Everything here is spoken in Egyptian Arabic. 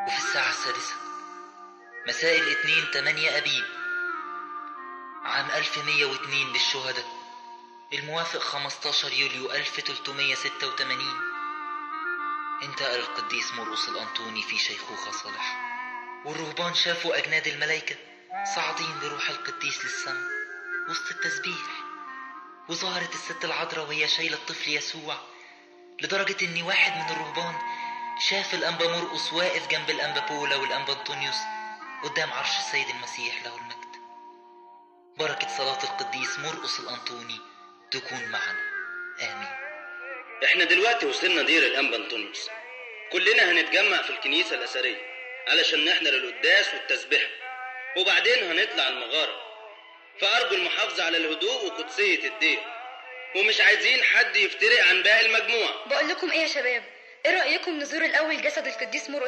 وفي الساعة السادسة مساء الاثنين 8 أبيب عام 1102 للشهداء الموافق 15 يوليو 1386 انتقل القديس مرقس الأنطوني في شيخوخة صالح والرهبان شافوا أجناد الملائكة صاعدين بروح القديس للسماء وسط التسبيح وظهرت الست العذراء وهي شايلة الطفل يسوع لدرجة إن واحد من الرهبان شاف الأنبا مرقس واقف جنب الأنبا بولا والأنبا أنطونيوس قدام عرش السيد المسيح له المجد بركة صلاة القديس مرقس الأنطوني تكون معنا آمين احنا دلوقتي وصلنا دير الانبا انطونيوس كلنا هنتجمع في الكنيسة الأثرية علشان نحضر القداس والتسبيح وبعدين هنطلع المغارة فأرجو المحافظة على الهدوء وقدسية الدير ومش عايزين حد يفترق عن باقي المجموعة بقول لكم ايه يا شباب ايه رأيكم نزور الاول جسد القديس مرقس